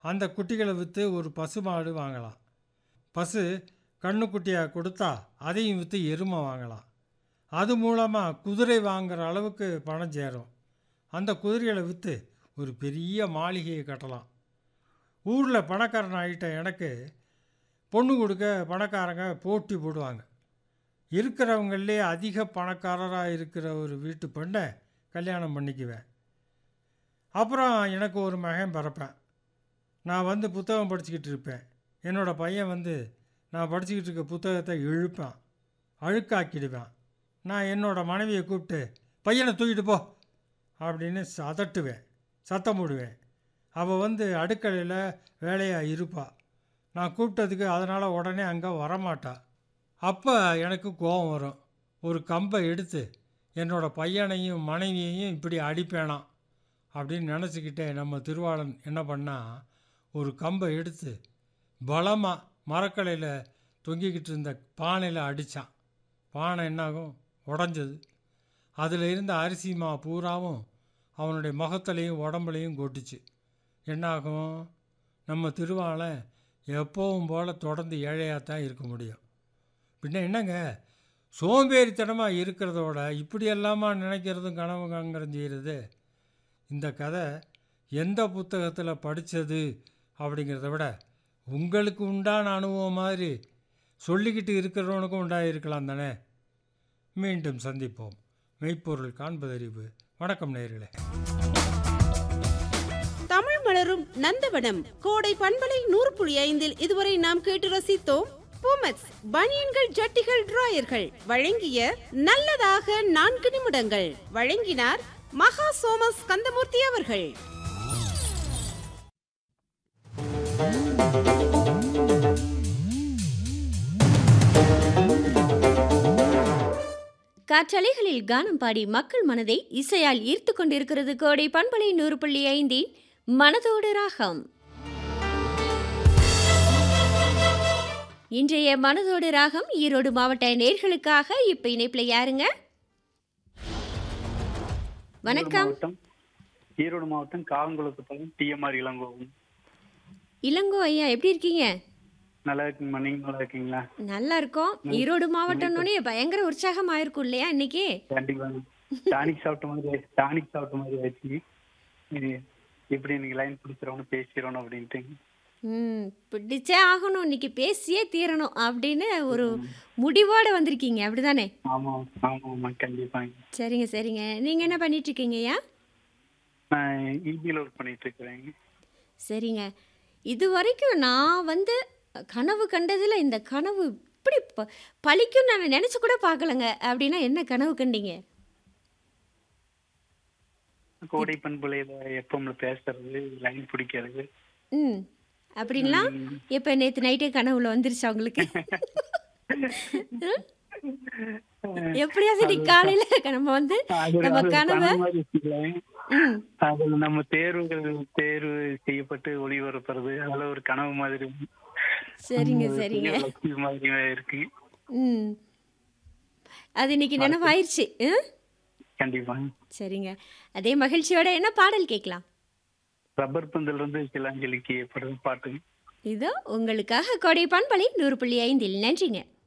அந்த குட்டிகளை விற்று ஒரு பசு மாடு வாங்கலாம் பசு கண்ணுக்குட்டியாக கொடுத்தா அதையும் விற்று எருமை வாங்கலாம் அது மூலமாக குதிரை வாங்குற அளவுக்கு பணம் சேரும் அந்த குதிரைகளை விற்று ஒரு பெரிய மாளிகையை கட்டலாம் ஊரில் பணக்காரன் ஆகிட்ட எனக்கு பொண்ணு கொடுக்க பணக்காரங்க போட்டி போடுவாங்க இருக்கிறவங்களே அதிக பணக்காரராக இருக்கிற ஒரு வீட்டு பெண்ணை கல்யாணம் பண்ணிக்குவேன் அப்புறம் எனக்கு ஒரு மகன் பிறப்பேன் நான் வந்து புத்தகம் படிச்சுக்கிட்டு இருப்பேன் என்னோடய பையன் வந்து நான் படிச்சுக்கிட்டு இருக்க புத்தகத்தை இழுப்பேன் அழுக்காக்கிடுவேன் நான் என்னோடய மனைவியை கூப்பிட்டு பையனை தூக்கிட்டு போ அப்படின்னு சதட்டுவேன் சத்தம் போடுவேன் அவள் வந்து அடுக்கலையில் வேலையாக இருப்பாள் நான் கூப்பிட்டதுக்கு அதனால் உடனே அங்கே வரமாட்டா அப்போ எனக்கு கோபம் வரும் ஒரு கம்பை எடுத்து என்னோடய பையனையும் மனைவியையும் இப்படி அடிப்பேனாம் அப்படின்னு நினச்சிக்கிட்டே நம்ம திருவாளன் என்ன பண்ணா ஒரு கம்பை எடுத்து பலமாக மரக்கலையில் தொங்கிக்கிட்டு இருந்த பானையில் அடித்தான் பானை என்னாகும் உடஞ்சது அதில் இருந்த அரிசி மா பூராவும் அவனுடைய முகத்துலையும் உடம்புலையும் கொட்டுச்சு என்னாகும் நம்ம திருவாளன் எப்போவும் போல் தொடர்ந்து ஏழையாக தான் இருக்க முடியும் பின்ன என்னங்க சோம்பேறித்தனமாக இருக்கிறதோட இப்படி எல்லாமா நினைக்கிறதும் கனவு காங்கிறது செய்கிறது இந்த கதை எந்த புத்தகத்தில் படித்தது அப்படிங்கிறத விட உங்களுக்கு உண்டான அனுபவம் மாதிரி சொல்லிக்கிட்டு இருக்கிறவனுக்கும் உண்டாயிருக்கலாம் தானே மீண்டும் சந்திப்போம் மெய்ப்பொருள் காண்பதறிவு வணக்கம் நேயர்களே தமிழ் மலரும் நந்தவனம் கோடை பண்பலை நூறு புள்ளி ஐந்தில் இதுவரை நாம் கேட்டு ரசித்தோம் பூமெக்ஸ் பனியன்கள் ஜட்டிகள் டிராயர்கள் வழங்கிய நல்லதாக நான்கு நிமிடங்கள் வழங்கினார் மகா சோமஸ் கந்தமூர்த்தி அவர்கள் காற்றலைகளில் கானம் பாடி மக்கள் மனதை இசையால் ஈர்த்து கொண்டிருக்கிறது கோடை பண்பலை நூறு புள்ளி ஐந்தின் மனதோடு ராகம் இன்றைய மனதோடு ராகம் ஈரோடு மாவட்ட நேர்களுக்காக இப்ப இணைப்புல யாருங்க வணக்கம் ஈரோடு மாவட்டம் ஈரோடு மாவட்டம் காவங்குளத்து பக்கம் டிஎம்ஆர் இளங்கோவன் இளங்கோ ஐயா எப்படி இருக்கீங்க நல்லா இருக்குங்கம்மா நீங்க நல்லா இருக்கீங்களா நல்லா இருக்கோம் ஈரோடு மாவட்டம்னோடனே பயங்கர உற்சாகம் ஆயிருக்கும் இல்லையா இன்னைக்கு கண்டிப்பா டானிக் சாப்பிட்ட மாதிரி டானிக் சாப்பிட்ட மாதிரி ஆச்சு இது எப்படி இன்னைக்கு லைன் பிடிச்சிடணும் பேசிடணும் அப்படின்ட்டு ம் பிடிச்சே ஆகணும் இன்னைக்கு பேசியே தீரணும் அப்படின்னு ஒரு முடிவோட வந்திருக்கீங்க அப்படிதானே ஆமா ஆமா ஆமா கண்டிப்பாங்க சரிங்க சரிங்க நீங்க என்ன பண்ணிட்டு இருக்கீங்கய்யா நான் இபியில் ஒர்க் பண்ணிட்டு இருக்கிறேங்க சரிங்க இது வரைக்கும் நான் வந்து கனவு கண்டதுல இந்த கனவு இப்படி ப- பலிக்கும் நான் நினைச்சு கூட பார்க்கலங்க அப்படின்னா என்ன கனவு கண்டீங்க கோடை பண்புலையில எப்பவுமே பேசுறது லைன் பிடிக்கிறது ம் அப்படின்லாம் இப்போ நேற்று நைட்டே கனவுல வந்துருச்சா உங்களுக்கு எப்படியா சரி காலையில நம்ம வந்து அது நம்ம அது கனவை கனவு மாதிரி வச்சுக்கலாம். ம் அதுல நம்ம தேர்வுகள் தேர்வு செய்யப்பட்டு ஒளிபரப்புறது அதுல ஒரு கனவு மாதிரி சரிங்க ஒரு சரிங்க பெரிய லட்சிய மாதிரி இருக்கு ம் அது இன்னைக்கு நினைவாயிருச்சு ம் கண்டிப்பா சரிங்க அதே மகிழ்ச்சியோட என்ன பாடல் கேட்கலாம் ரப்பர் பந்தில் இருந்து சிலாஞ்சலிக்கு படம் பாட்டு இதோ உங்களுக்காக கொடை பண்பலை நூறு புள்ளி ஐந்தில் நன்றிங்க